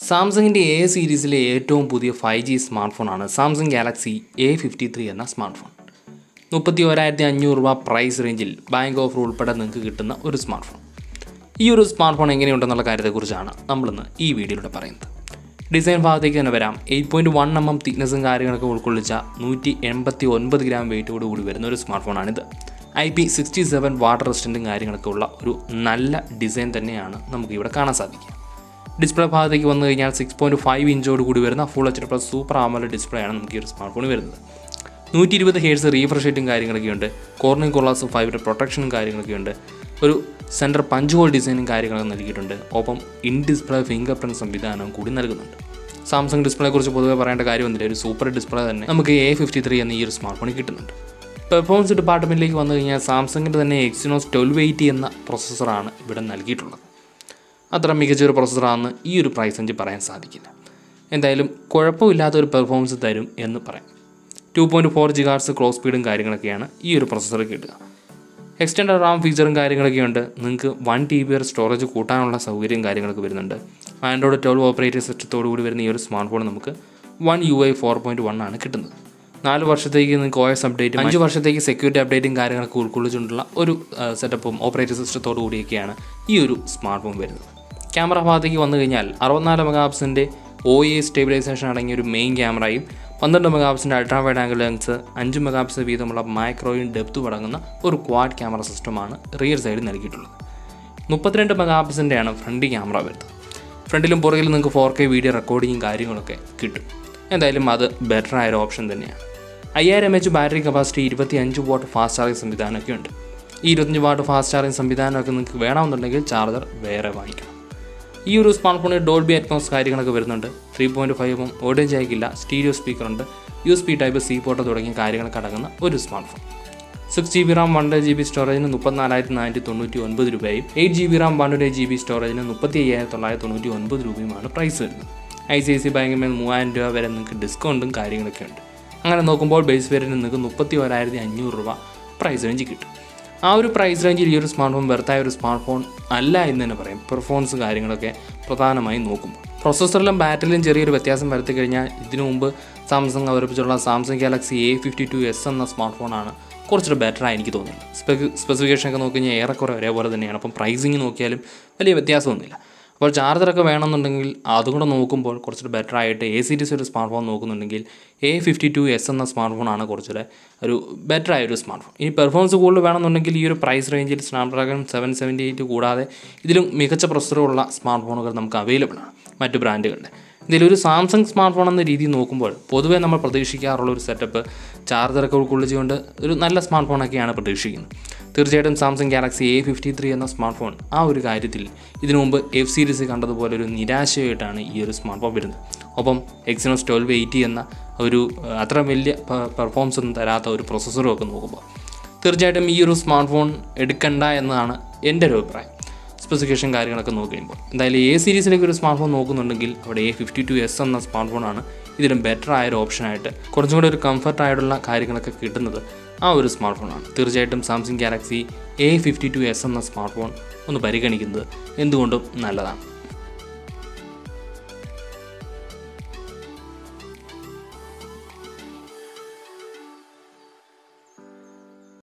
സാംസങ്ങിൻ്റെ എ സീരീസിലെ ഏറ്റവും പുതിയ ഫൈവ് ജി സ്മാർട്ട് ഫോണാണ് Samsung Galaxy A fifty three എന്ന സ്മാർട്ട് ഫോൺ മുപ്പത്തി ഒരായിരത്തി അഞ്ഞൂറ് രൂപ പ്രൈസ് റേഞ്ചിൽ ബാങ്ക് ഓഫർ ഉൾപ്പെടെ നിങ്ങൾക്ക് കിട്ടുന്ന ഒരു സ്മാർട്ട് ഫോൺ ഈ ഒരു സ്മാർട്ട് ഫോൺ എങ്ങനെയുണ്ടെന്നുള്ള കാര്യത്തെക്കുറിച്ചാണ് നമ്മളിന്ന് ഈ വീഡിയോയിലൂടെ പറയുന്നത് ഡിസൈൻ ഭാഗത്തേക്ക് തന്നെ വരാം eight point one M M തിക്നെസ്സും കാര്യങ്ങളൊക്കെ ഉൾക്കൊള്ളിച്ച നൂറ്റി എൺപത്തി ഒൻപത് ഗ്രാം വെയിറ്റോട് കൂടി വരുന്ന ഒരു സ്മാർട്ട് ഫോണാണിത് I P sixty seven water റെസിസ്റ്റൻറ്റും കാര്യങ്ങളൊക്കെ ഉള്ള ഒരു നല്ല ഡിസൈൻ തന്നെയാണ് നമുക്ക് ഇവിടെ കാണാൻ സാധിക്കുക ഡിസ്പ്ലേ ഭാഗത്തേക്ക് വന്നു കഴിഞ്ഞാൽ സിക്സ് പോയിൻറ്റ് ഫൈവ് ഇഞ്ചോട് കൂടി വരുന്ന full H D plus super AMOLED display ആണ് നമുക്ക് ഈ ഒരു സ്മാർട്ട് ഫോൺ വരുന്നത് നൂറ്റി ഇരുപത് ഹേഴ്സ് റീഫ്രഷ് റേറ്റും കാര്യങ്ങളൊക്കെ ഉണ്ട് കോർണിംഗ് കൊള്ളാസും ഫൈബർ പ്രൊട്ടക്ഷനും കാര്യങ്ങളൊക്കെ ഉണ്ട് ഒരു സെൻറ്റർ പഞ്ച് ഹോൾ ഡിസൈനും കാര്യങ്ങളൊക്കെ നൽകിയിട്ടുണ്ട് ഒപ്പം ഇൻ ഡിസ്പ്ലേ ഫിംഗർ പ്രിൻറ്റ് സംവിധാനവും കൂടി നൽകുന്നുണ്ട് സാംസങ് ഡിസ്പ്ലേ കുറിച്ച് പൊതുവെ പറയേണ്ട കാര്യമൊന്നുമില്ല ഒരു സൂപ്പർ ഡിസ്പ്ലേ തന്നെ നമുക്ക് എ ഫിഫ്റ്റി ത്രീ എന്ന ഈ ഒരു സ്മാർട്ട് ഫോണിൽ കിട്ടുന്നുണ്ട് പെർഫോമൻസ് ഡിപ്പാർട്ട്മെൻറ്റിലേക്ക് വന്നു കഴിഞ്ഞാൽ സാംസങ്ങിൻ്റെ തന്നെ എക്സിനോസ് ട്വൽവ് എയ്റ്റി എന്ന പ്രോസസ്സറാണ് ഇവിടെ നൽകിയിട്ടുള്ളത് അത്ര മികച്ചൊരു പ്രോസസ്സറാണെന്ന് ഈ ഒരു പ്രൈസ് റേഞ്ച് പറയാൻ സാധിക്കില്ല എന്തായാലും കുഴപ്പമില്ലാത്ത ഒരു പെർഫോമൻസ് തരും എന്ന് പറയാം two point four gigahertz clock സ്പീഡും കാര്യങ്ങളൊക്കെയാണ് ഈ ഒരു പ്രോസസ്സർ കിട്ടുക എക്സ്റ്റൻഡ് റാം ഫീച്ചറും കാര്യങ്ങളൊക്കെ ഉണ്ട് നിങ്ങൾക്ക് വൺ ടി ബി വരെ സ്റ്റോറേജ് കൂട്ടാനുള്ള സൗകര്യം കാര്യങ്ങളൊക്കെ വരുന്നുണ്ട് ആൻഡ്രോയിഡ് ട്വൽവ് ഓപ്പറേറ്റിംഗ് സിസ്റ്റത്തോടു കൂടി വരുന്ന ഈ ഒരു സ്മാർട്ട് ഫോൺ നമുക്ക് one U I four point one ആണ് കിട്ടുന്നത് നാല് വർഷത്തേക്ക് നിങ്ങൾക്ക് ഒ എസ് അപ്ഡേറ്റും അഞ്ച് വർഷത്തേക്ക് സെക്യൂരിറ്റി അപ്ഡേറ്റും കാര്യങ്ങളൊക്കെ ഉൾക്കൊള്ളിച്ചുകൊണ്ടുള്ള ഒരു സെറ്റപ്പും ഓപ്പറേറ്റിംഗ് സിസ്റ്റത്തോടു കൂടിയൊക്കെയാണ് ഈ ഒരു സ്മാർട്ട് ഫോൺ വരുന്നത് ക്യാമറ ഭാഗത്തേക്ക് വന്നു കഴിഞ്ഞാൽ അറുപത്തിനാല് മെഗാപ്സിൻ്റെ ഒ എ സ്റ്റെബിലൈസേഷൻ അടങ്ങിയ ഒരു മെയിൻ ക്യാമറയും പന്ത്രണ്ട് മെഗാപ്സിൻ്റെ അൾട്രാ വൈഡ് ആംഗിൾ ലെൻസ് അഞ്ച് മെഗാപ്സ് വീതമുള്ള മൈക്രോയും ഡെപ്തും അടങ്ങുന്ന ഒരു ക്വാഡ് ക്യാമറ സിസ്റ്റമാണ് റിയർ സൈഡിൽ നൽകിയിട്ടുള്ളത് മുപ്പത്തിരണ്ട് മെഗാപ്സിൻ്റെയാണ് ഫ്രണ്ട് ക്യാമറ വരുന്നത് ഫ്രണ്ടിലും പുറകിലും നിങ്ങൾക്ക് ഫോർ കെ വീഡിയോ റെക്കോർഡിങ്ങും കാര്യങ്ങളൊക്കെ കിട്ടും എന്തായാലും അത് ബെറ്റർ ആയൊരു ഓപ്ഷൻ തന്നെയാണ് അയ്യായിരം എം എച്ച് ബാറ്ററി കപ്പാസിറ്റി ഇരുപത്തി അഞ്ച് വാട്ട് ഫാസ്റ്റ് ചാർജിങ് സംവിധാനമൊക്കെ ഉണ്ട് ഈ ഇരുപത്തഞ്ച് വാട്ട് ഫാസ്റ്റ് ചാർജിങ് സംവിധാനമൊക്കെ നിങ്ങൾക്ക് വേണമെന്നുണ്ടെങ്കിൽ ചാർജർ വേറെ വാങ്ങിക്കണം ഈ ഒരു സ്മാർട്ട് ഫോണിൽ ഡോൾബി അറ്റ്മോസ് കാര്യങ്ങളൊക്കെ വരുന്നുണ്ട് ത്രീ പോയിൻറ്റ് ഫൈവും ഓഡിയോ ജാക്കില്ല സ്റ്റീരിയോ സ്പീക്കറുണ്ട് U S B type C port തുടങ്ങിയ കാര്യങ്ങളൊക്കെ അടങ്ങുന്ന ഒരു smart phone six G B RAM one G B സ്റ്റോറേജിന് മുപ്പത്തിനാലായിരത്തി നാനൂറ്റി തൊണ്ണൂറ്റി ഒൻപത് രൂപയും eight G B RAM one G B സ്റ്റോറേജിന് മുപ്പത്തി അയ്യായിരത്തി തൊള്ളായിരത്തി തൊണ്ണൂറ്റി ഒൻപത് രൂപയുമാണ് പ്രൈസ് വരുന്നത് ഐ സി ഐ സി ബാങ്കിൽ നിന്ന് മൂവായിരം രൂപ വരെ നിങ്ങൾക്ക് ഡിസ്കൗണ്ടും കാര്യങ്ങളൊക്കെ ഉണ്ട് അങ്ങനെ നോക്കുമ്പോൾ ബേസ് വേരിയൻറ്റ് നിങ്ങൾക്ക് മുപ്പത്തി ഒരായിരത്തി അഞ്ഞൂറ് രൂപ പ്രൈസ് റേഞ്ച് കിട്ടും ആ ഒരു പ്രൈസ് റേഞ്ചിൽ ഈ ഒരു സ്മാർട്ട് ഫോൺ വെറുതായ ഒരു സ്മാർട്ട് ഫോൺ അല്ല എന്ന് തന്നെ പറയും പെർഫോമൻസ് കാര്യങ്ങളൊക്കെ പ്രധാനമായും നോക്കുമ്പോൾ പ്രൊസസ്സറിലും ബാറ്ററിയിലും ചെറിയൊരു വ്യത്യാസം വരുത്തി കഴിഞ്ഞാൽ ഇതിനു മുമ്പ് സാംസങ് അവതരിപ്പിച്ചുള്ള Samsung Galaxy A fifty two S എന്ന സ്മാർട്ട് ഫോണാണ് കുറച്ചുകൂടെ ബെറ്ററായി എനിക്ക് തോന്നുന്നത് സ്പെക് സ്പെസിഫിക്കേഷൻ ഒക്കെ നോക്കി കഴിഞ്ഞാൽ ഏറെക്കുറെ ഒരേപോലെ തന്നെയാണ് അപ്പം പ്രൈസിങ് നോക്കിയാലും വലിയ വ്യത്യാസമൊന്നുമില്ല അപ്പോൾ ചാർജറൊക്കെ വേണമെന്നുണ്ടെങ്കിൽ അതും കൂടെ നോക്കുമ്പോൾ കുറച്ചുകൂടെ ബെറ്റർ ആയിട്ട് എ സീരീസ് ഒരു സ്മാർട്ട് ഫോൺ നോക്കുന്നുണ്ടെങ്കിൽ എ ഫിഫ്റ്റി ടു എസ് എന്ന സ്മാർട്ട് ഫോണാണ് കുറച്ചുകൂടെ ഒരു ബെറ്റർ ആയ ഒരു സ്മാർട്ട് ഫോൺ ഇനി പെർഫോമൻസ് കൂടുതൽ വേണമെന്നുണ്ടെങ്കിൽ ഈ ഒരു പ്രൈസ് റേഞ്ചിൽ സ്നാപ്ഡ്രാഗൺ സെവൻ സെവൻറ്റി എയ്റ്റ് കൂടാതെ ഇതിലും മികച്ച പ്രൊസസ്സറുള്ള സ്മാർട്ട് ഫോണുകൾ നമുക്ക് അവൈലബിൾ ആണ് മറ്റ് ബ്രാൻഡുകളുടെ ഇതിലൊരു സാംസങ് സ്മാർട്ട് ഫോൺ എന്ന രീതി നോക്കുമ്പോൾ പൊതുവേ നമ്മൾ പ്രതീക്ഷിക്കാറുള്ള ഒരു സെറ്റപ്പ് ചാർജറൊക്കെ ഉൾക്കൊള്ളിച്ചുകൊണ്ട് ഒരു നല്ല സ്മാർട്ട് ഫോണൊക്കെയാണ് പ്രതീക്ഷിക്കുന്നത് തീർച്ചയായിട്ടും Samsung Galaxy A fifty three എന്ന സ്മാർട്ട് ഫോൺ ആ ഒരു കാര്യത്തിൽ ഇതിനു മുമ്പ് എഫ് സീരീസ് കണ്ടതുപോലെ ഒരു നിരാശയായിട്ടാണ് ഈ ഒരു സ്മാർട്ട് ഫോൺ വരുന്നത് ഒപ്പം എക്സിനോസ് ട്വൽവ് എയ്റ്റി എന്ന ഒരു അത്ര വലിയ പെർഫോമൻസ് ഒന്നും തരാത്ത ഒരു പ്രൊസസ്സറും ഒക്കെ നോക്കുമ്പോൾ തീർച്ചയായിട്ടും ഈ ഒരു സ്മാർട്ട് ഫോൺ എടുക്കണ്ട എന്നതാണ് എൻ്റെ ഒരു അഭിപ്രായം സ്പെസിഫിക്കേഷൻ കാര്യങ്ങളൊക്കെ നോക്കി കഴിയുമ്പോൾ എന്തായാലും എ സീരീസിലേക്ക് ഒരു സ്മാർട്ട് ഫോൺ നോക്കുന്നുണ്ടെങ്കിൽ അവിടെ എ ഫിഫ്റ്റി ടു എസ് എന്ന സ്മാർട്ട് ഫോണാണ് ഇതിലും ബെറ്റർ ആയ ഒരു ഓപ്ഷനായിട്ട് കുറച്ചും കൂടി ഒരു കംഫർട്ട് ആയിട്ടുള്ള കാര്യങ്ങളൊക്കെ കിട്ടുന്നത് ആ ഒരു സ്മാർട്ട് ഫോണാണ് തീർച്ചയായിട്ടും Samsung Galaxy A fifty two S എന്ന സ്മാർട്ട് ഫോൺ ഒന്ന് പരിഗണിക്കുന്നത് എന്തുകൊണ്ടും നല്ലതാണ്